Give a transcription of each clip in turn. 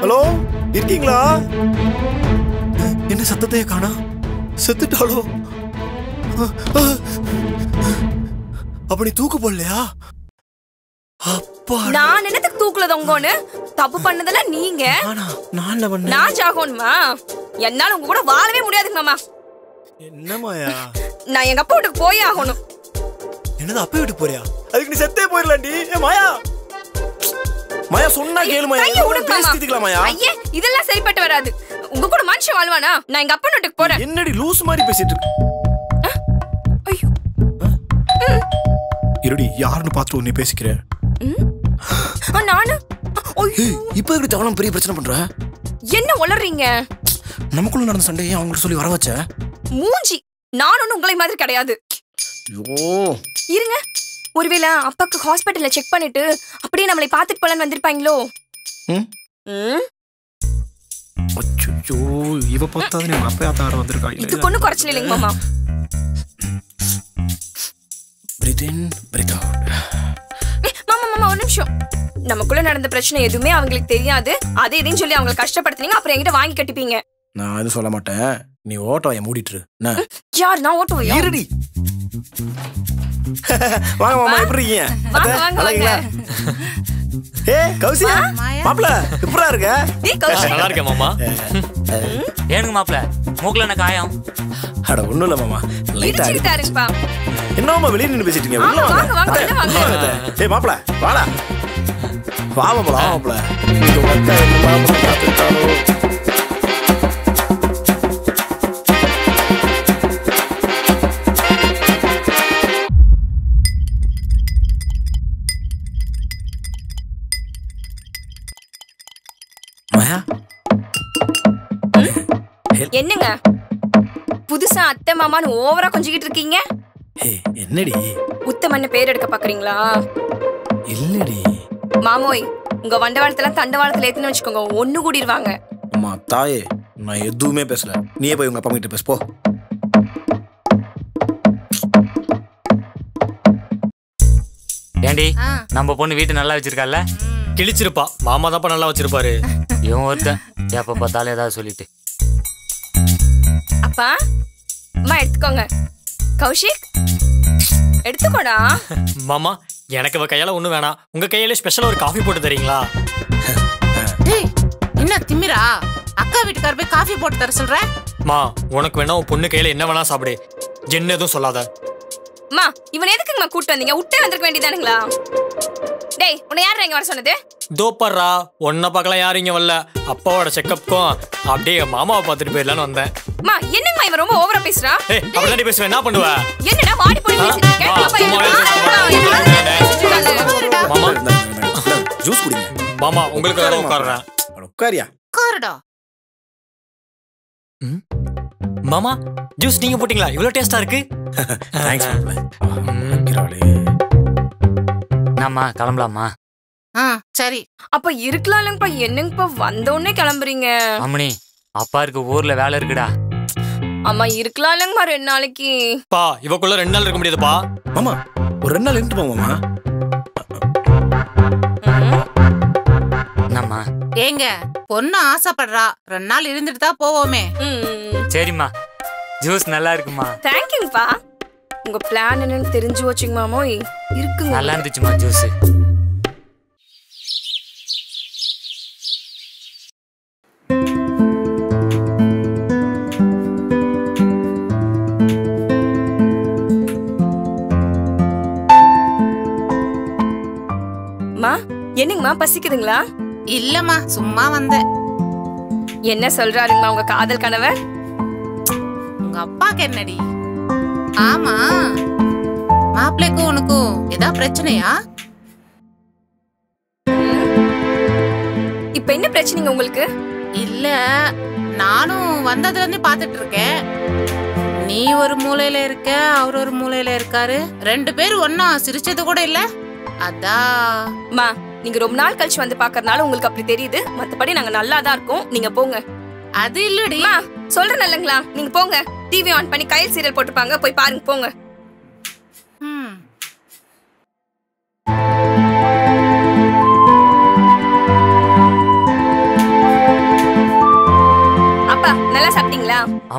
Hello இருக்கீங்களா என்ன சத்தத்தையே காணா செத்துட்டாளோ அப்ப நீ தூக்கு போடலையா அப்பா நான் என்னத்துக்கு தூக்குல தொங்கோன்னு தப்பு பண்ணதெல்லாம் நீங்க நானா நான் என்ன பண்ணேன் நான் ஜாகோனுமா என்னால உங்க கூட வாழவே முடியாதுங்க மாமா என்ன மாயா நான் எங்க அப்பா வீட்டுக்கு போயே ஆகணும் என்னது அப்ப வீட்டுக்கு போறியா அதுக்கு நீ செத்தே போயிடலாண்டி ஏ மாயா மாயா சொன்னா கேளு மாயா கையை விடுங்க மாமா. பேசிக்கலாம் மாயா ஐயே இதெல்லாம் சரிப்பட்டு வராது உங்க கூட மனுஷன் வாழ்வானா நான் எங்க அப்பா வீட்டுக்கு போறேன் என்னடி லூஸ் மாதிரி பேசிட்டு இருக்க ஐயோ இருடி யாருன்னு பார்த்துட்டு உன்னை பேசிக்கிறேன் ஆ, நானு ஐயோ, ஏய் இப்போ எப்படி தவணம் பெரிய பிரச்சனை பண்ற என்ன உளறீங்க நமக்குள்ள நடந்த சண்டையை அவங்கள்ட்ட சொல்லி வர வச்ச மூஞ்சி நான் ஒண்ணும் உங்களை மாதிரி கிடையாது ஐயோ இருங்க ஒருவேளை அப்பாக்கு ஹாஸ்பிட்டல்ல செக் பண்ணிட்டு அப்படியே நம்மளை பார்த்துட்டு போலன்னு வந்திருப்பாங்களோ ம் ம், அச்சோ இவ பார்த்தாது நீ அப்பா தார வந்திருக்கா இதுக்கு ஒண்ணும் குறைச்சல இல்லைங்க மாமா பிரீத் இன் பிரீத் அவுட் ஏ, மாமா மாமா ஒரு நிமிஷம் நமக்குள்ள நடந்த பிரச்சனை எதுவுமே அவங்களுக்கு தெரியாது அதே இதையும் சொல்லி அவங்களை கஷ்டப்படுத்துனீங்க அப்புறம் என்கிட்ட வாங்கி கட்டிப்பீங்க நான் எதுவும் சொல்ல மாட்டேன் நீ ஓட்டம் என் மூடிட்டு இரு. என்ன யார் நான் ஓட்டுவையா இருடி வாங்க மாமா எப்படி இருக்கீங்க வாங்க, அத்தை, வாங்க, நல்லா இருக்கீங்களா? ஏ கௌசியா மாப்பிள எப்படா இருக்க டேய் கௌஷிக் நல்லா இருக்கேன் மாமா ஏனுங்க மாப்பிள மூக்குல என்ன காயம் அட ஒண்ணும் இல்ல மாமா லைட்டா அடி இடிச்சுக்கிட்டாருங்கப்பா என்னமா வெளிய நின்னு பேசிட்டு இருக்கீங்க உள்ள ஆமா, வாங்க வாங்க, வாங்க, அத்தை, உள்ள வாங்க. உள்ள வாங்க அத்தை. ஏய் மாப்பிள வாடா வா மாப்பிள வா மாப்பிள இங்க உட்கா என்ன மாப்பிள காத்துட்டாலோ மாயா என்னங்க புதுசா அத்தை மாமான்னு ஓவரா கொஞ்சிக்கிட்டு இருக்கீங்க ஏய் என்னடி உத்தமன்னு பேர் எடுக்க பாக்குறீங்களா இல்லடி மாமோய் உங்க வண்டவாளத்துல தண்டவாளத்துல ஏத்துன்னு வச்சுக்கோங்க ஒண்ணு கூடிடுவாங்க அம்மா தாயே நான் எதுவுமே பேசல நீயே போய் உங்க அப்பா கிட்ட பேசு போ ஏண்டி நம்ம பொண்ணு வீட்டு நல்லா வச்சிருக்கால கிழிச்சிருப்பா மாமா தான்ப்பா நல்லா வச்சிருப்பாரு இவன் ஒருத்தன் எப்ப பார்த்தாலும் ஏதாவது சொல்லிட்டு அப்பா அம்மா எடுத்துக்கோங்க கௌஷிக் எடுத்துக்கோடா மாமா எனக்கு இவ கையால ஒண்ணும் வேணாம் உங்க கையில ஸ்பெஷலா ஒரு காஃபி போட்டு தரீங்களா டேய் என்ன திமிரா அக்கா வீட்டுக்கார போய் காஃபி போட்டு தர சொல்ற மா உனக்கு வேணா உன் பொண்ணு கையில என்ன வேணா சாப்பிடு என்ன எதுவும் சொல்லாத அம்மா இவன் எதுக்குங்கம்மா கூட்டு வந்தீங்க விட்டே வந்திருக்க வேண்டியதானுங்களா டேய் உன்னை யார் இங்க வர சொன்னது தோப்பர்றா உன்னை பார்க்கலாம் யாரும் இங்க வரல அப்பாவோட செக்கப்புக்கும் அப்படியே மாமாவை பார்த்துட்டு போயிடலான்னு வந்தேன் அம்மா என்னங்கம்மா இவன் ரொம்ப ஓவரா பேசுறான் ஏய் அப்படிதான் பேசுவேன் என்ன பண்ணுவ என்னடா வாடி போய் பேசிட்டு இருக்க? ஆ, அப்பா, சும்மாவே என்ன பேச பண்ணா? என்ன பேசிட்டு இருக்காங்க? மாமா ஜூஸ் குடிங்க மாமா உங்களுக்கு வேற உட்காடுறேன் அட, உட்காரியா உட்காருடா மாமா ஜூஸ் நீங்க போட்டீங்களா இவ்வளவு டேஸ்டா இருக்கு தேங்க்ஸ் மாப்பிள என்னம்மா கிளம்பலாமா ஆ சரி அப்ப இருக்கலாம்லங்கப்பா என்னங்கப்பா வந்த உடனே கிளம்புறீங்க அம்மனி அப்பா இருக்கு ஊர்ல வேலை இருக்குடா அம்மா இருக்கலாம் இல்லைங்கம்மா ரெண்டு நாளைக்கு பா இவக்குள்ள ரெண்டு நாள் இருக்க முடியாதுப்பா மாமா ஒரு ரெண்டு நாள் இருந்துட்டு போமாமா என்னம்மா ஏங்க பொண்ணு ஆசைப்படுறா ரெண்டு நாள் இருந்துட்டு தான் போவோமே ம் சரிம்மா ஜூஸ் நல்லா இருக்குமா தேங்க்யூங்கப்பா உங்க பிளான் என்னன்னு தெரிஞ்சு வச்சுங்க மாமோய் இருக்குங்க நல்லா இருந்துச்சுமா ஜூஸ் மா என்னங்கம்மா பசிக்குதுங்களா இல்லம்மா சும்மா வந்தேன் என்ன சொல்றாருங்கம்மா உங்க காதல் கணவர் உங்க அப்பாக்கு என்னடி ஆமா மாப்பிள்ளைக்கும் உனக்கும் ஏதா பிரச்சனையா இப்ப என்ன பிரச்சனைங்க உங்களுக்கு இல்ல நானும் வந்ததுல இருந்து பாத்துட்டு இருக்கேன் நீ ஒரு மூலையில இருக்க அவர் ஒரு மூலையில இருக்காரு ரெண்டு பேரும் ஒன்னா சிரிச்சது கூட இல்ல அதான் மா நீங்க ரொம்ப நாள் கழிச்சு வந்து பாக்கறதுனால உங்களுக்கு அப்படி தெரியுது மத்தபடி நாங்க நல்லா தான் இருக்கோம் நீங்க போங்க அது இல்லடி அம்மா சொல்றேன் இல்லைங்களா நீங்க போங்க டிவி ஆன் பண்ணி கையில் சீரியல் போட்டுப்பாங்க போய் பாருங்க போங்க ம்.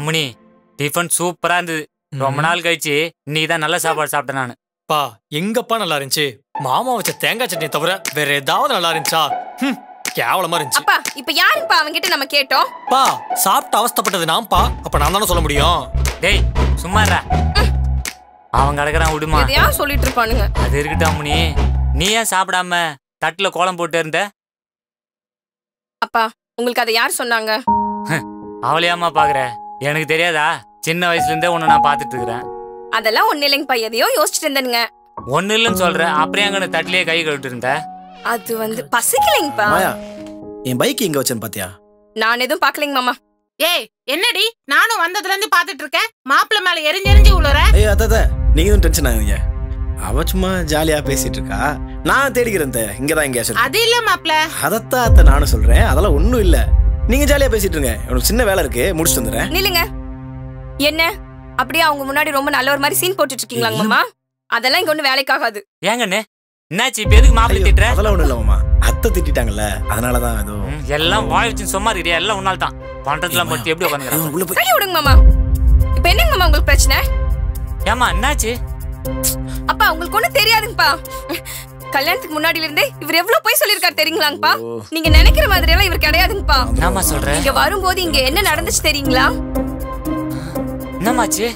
அம்மணி டிஃபன் சூப்பரா இருந்தது ரொம்ப நாள் கழிச்சு இன்னைக்கு தான் நல்ல சாப்பாடு சாப்பிட்டேன் நான் பா எங்கப்பா நல்லா இருந்துச்சு மாமா வச்ச தேங்காய் சட்னி தவிர வேற ஏதாவது நல்லா இருந்துச்சா ஹம், கேவலமா இருந்துச்சு அப்பா இப்ப யாருப்பா அவங்கிட்ட நம்ம கேட்டோம் பா சாப்பிட்டு அவஸ்தைப்பட்டது நான்ப்பா அப்ப நான் தானே சொல்ல முடியும் டேய் சும்மா இருடா. அவன் கிடக்குறான் விடுமா எதையா சொல்லிட்டு இருப்பானுங்க அது இருக்கட்டும் அம்மணி நீ ஏன் சாப்பிடாம தட்டுல கோலம் போட்டு இருந்த அப்பா உங்களுக்கு அதை யார் சொன்னாங்க அவளையாம்மா பாக்குற எனக்கு தெரியாதா சின்ன வயசுல இருந்தே உன்னை நான் பாத்துட்டு இருக்கிறேன் அதெல்லாம் ஒண்ணு இல்லைங்கப்பா எதையோ யோசிச்சுட்டு இருந்தேனுங்க ஒண்ணு இல்லைன்னு சொல்றேன் அப்படியே அங்கே தட்டிலேயே கை கழுவிட்டு இருந்த அது வந்து பசிக்கலைங்கப்பா மாயா என் பைக் எங்க வச்சேன்னு பாத்தியா நான் எதுவும் பாக்கலைங்க மாமா ஏய் என்னடி நானும் வந்ததுல இருந்து பாத்துட்டு இருக்கேன் மாப்பிள்ள மேல எரிஞ்செரிஞ்சு உழுற ஐயோ அத்த நீங்க எதுவும் டென்ஷன் ஆகுங்க அவ சும்மா ஜாலியா பேசிட்டு இருக்கா நான் தேடிக்கிறேன் அத்தை. இங்கதான் எங்கேயா சொல்லு அது இல்ல மாப்பிள்ள அதத்தான் அத்தை நானும் சொல்றேன் அதெல்லாம் ஒண்ணும் இல்ல நீங்க ஜாலியா பேசிட்டு இருங்க எனக்கு சின்ன வேலை இருக்கு முடிச்சுட்டு வந்துடுறேன் நில்லுங்க என்ன அப்படியே அவங்க முன்னாடி ரொம்ப நல்ல ஒரு மாதிரி சீன் போட்டுட்டு இருக்கீங்களாங்க மாமா அதெல்லாம் இங்க ஒண்ணு வேலைக்காகாது ஏங்கண்ணே என்னாச்சு இப்ப எதுக்கு மாப்பிள்ளை ஐயோ, திட்டுற அதெல்லாம் ஒண்ணும் இல்ல மாமா அத்தை திட்டாங்கல்ல அதனாலதான் ஏதோ ம், எல்லாம் வாய் வச்சு சும்மா இருக்கிறியா எல்லாம் உன்னால தான் பண்றதுலாம் பத்தி எப்படி உட்காந்துக்கிறான் ஐயோ, உள்ள போய் கை விடுங்க மாமா இப்ப என்னங்க மாமா உங்களுக்கு பிரச்சனை ஏமா என்னாச்சு அப்பா உங்களுக்கு ஒண்ணு தெரியாதுங்கப்பா கல்யாணத்துக்கு முன்னாடில இருந்தே இவர் எவ்வளவு போய் சொல்லிருக்காரு தெரியுங்களாங்கப்பா நீங்க நினைக்கிற மாதிரி எல்லாம் இவர் கிடையாதுங்கப்பா என்னம்மா சொல்ற இங்க வரும்போது இங்க என்ன நடந்துச்சு தெரியுங்களா என்னமாச்சு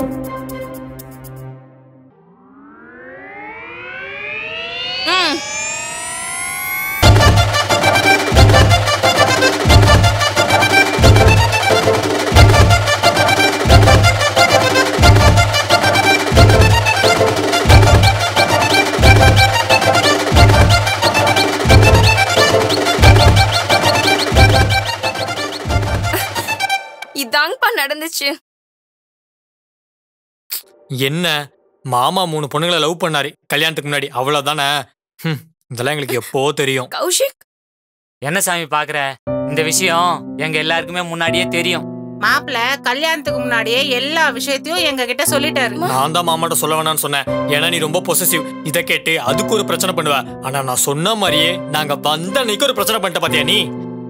ம் இதாங்கப்பா நடந்துச்சு என்ன மாமா மூணு பொண்ணுங்களை லவ் பண்ணாரு கல்யாணத்துக்கு முன்னாடி அவ்வளவுதானே ஹம், இதெல்லாம் எங்களுக்கு எப்போ தெரியும் கௌஷிக் என்ன சாமி பாக்குற இந்த விஷயம் எங்க எல்லாருக்குமே முன்னாடியே தெரியும் மாப்பிள்ள கல்யாணத்துக்கு முன்னாடியே எல்லா விஷயத்தையும் எங்க கிட்ட சொல்லிட்டாரு நான் தான் மாமாட்ட சொல்ல வேணாம்னு சொன்னேன் ஏன்னா நீ ரொம்ப பொசசிவ் இதை கேட்டு அதுக்கு ஒரு பிரச்சனை பண்ணுவ ஆனா நான் சொன்ன மாதிரியே நாங்க வந்த அன்னைக்கு ஒரு பிரச்சனை பண்ணிட்ட பாத்தியா நீ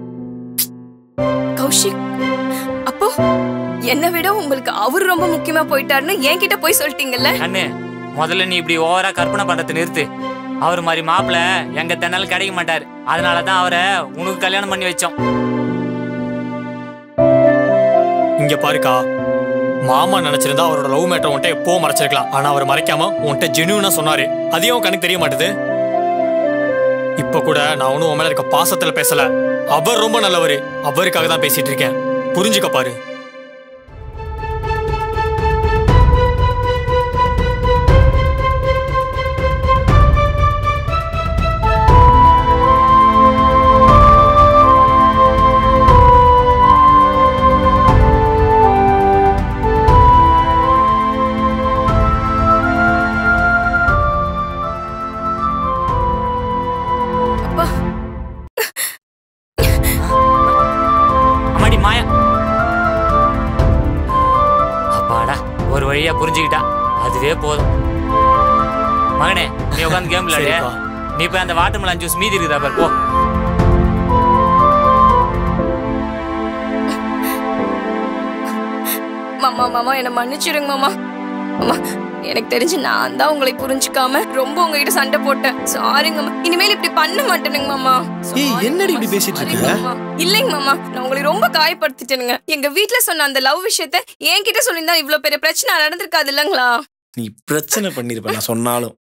கௌஷிக் அப்போ என்னை விட உங்களுக்கு அவரு ரொம்ப முக்கியமா போயிட்டாருன்னு என்கிட்ட போய் சொல்லிட்டீங்கல்ல கண்ணு முதல்ல நீ இப்படி ஓவரா கற்பனை பண்றதை நிறுத்து அவர் மாதிரி மாப்பிள்ள எங்க தென்னாலும் கிடைக்க மாட்டாரு அதனாலதான் அவரை உனக்கு கல்யாணம் பண்ணி வச்சோம் இங்க பாருக்கா மாமா நினைச்சிருந்தா அவரோட லவ் மேட்டர் உன்ட்ட எப்போ மறைச்சிருக்கலாம் ஆனா அவர் மறைக்காம உன்ட்ட ஜெனுவனா சொன்னாரு அதையும் உன் கணக்கு தெரிய மாட்டுது இப்ப கூட நான் ஒன்னும் உன் மேல இருக்க பாசத்துல பேசல அவர் ரொம்ப நல்லவரு அவருக்காக தான் பேசிட்டு இருக்கேன் புரிஞ்சுக்க பாரு அப்பா அம்மாடி மாயா அப்பாடா ஒரு வழியா புரிஞ்சுக்கிட்டா அதுவே போதும் மகனே நீ உட்காந்து கேம் விளையாடு சரிப்பா. நீ போய் அந்த வாட்டர் மெலன் ஜூஸ் மீதி இருக்குதா பாரு போ மாமா மாமா என்ன மன்னிச்சிடுங்க மாமா மாமா எனக்கு தெரிஞ்சு நான் தான் உங்களை புரிஞ்சுக்காம ரொம்ப உங்ககிட்ட சண்டை போட்டேன் சாரிங்க மாமா இனிமேல் இப்படி பண்ண மாட்டேனுங்க மாமா ஏய், Sorry என்னடி மாமா, இப்படி பேசிட்டு sorry இருக்க? மாமா. இல்லைங்க மாமா நான் உங்களை ரொம்ப காயப்படுத்திட்டேனுங்க எங்க வீட்ல சொன்ன அந்த லவ் விஷயத்த என்கிட்ட சொல்லியிருந்தா இவ்ளோ பெரிய பிரச்சனை நடந்திருக்காது இல்லங்களா நீ பிரச்சனை பண்ணிருப்ப நான் சொன்னாலும்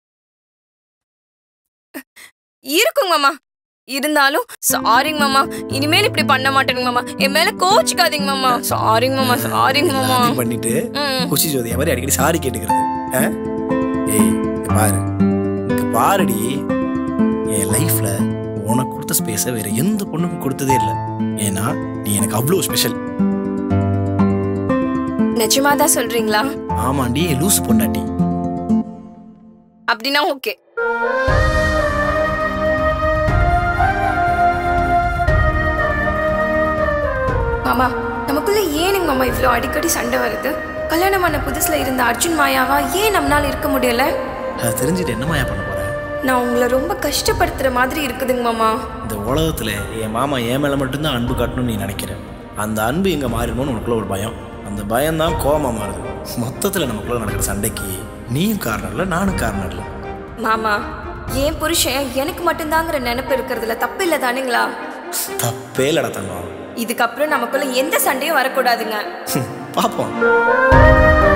இருக்குங்க மாமா இருந்தாலும் சாரிங்க மாமா இனிமேல் இப்படி பண்ண மாட்டேனுங்க மாமா என் மேல கோச்சிக்காதீங்க மாமா சாரிங்க மாமா சாரிங்க மாமா எல்லாத்தையும் பண்ணிட்டு ம் குச்சி ஜோதியா மாதிரி அடிக்கடி சாரி கேட்டுக்கிறது ஆ? ஏய் இங்க பாரு இங்க பாருடி என் லைஃப்ல உனக்கு கொடுத்த ஸ்பேஸை வேற எந்த பொண்ணுக்கும் கொடுத்ததே இல்லை ஏன்னா நீ எனக்கு அவ்வளோ ஸ்பெஷல் நிஜமா தான் சொல்றீங்களா ஆமாண்டி என் லூஸ் பொண்டாட்டி அப்படின்னா ஓகே மாமா நமக்குள்ள ஏனுங்க மாமா இவ்வளோ அடிக்கடி சண்டை வருது கல்யாணமான புதுசுல இருந்த அர்ஜுன் மாயாவா ஏன் நம்மளால இருக்க முடியல அதை தெரிஞ்சுட்டு என்னமாயா பண்ண போற நான் உங்களை ரொம்ப கஷ்டப்படுத்துற மாதிரி இருக்குதுங்க மாமா இந்த உலகத்துல என் மாமா என் மேல மட்டும்தான் அன்பு காட்டணும்னு நீ நினைக்கிற அந்த அன்பு எங்க மாறிடணும்னு உனக்குள்ள ஒரு பயம் அந்த பயம்தான் கோபமாக மாறுது மொத்தத்தில் நமக்குள்ள நடக்கிற சண்டைக்கு நீயும் காரணம் இல்லை நானும் காரணம் இல்லை மாமா என் புருஷன் எனக்கு மட்டும்தாங்கிற நினைப்பு இருக்கிறதுல தப்பு இல்லை தானுங்களா தப்பே இல்லடா தங்கம் இதுக்கப்புறம் நமக்குள்ள எந்த சண்டையும் வரக்கூடாதுங்க பார்ப்போம்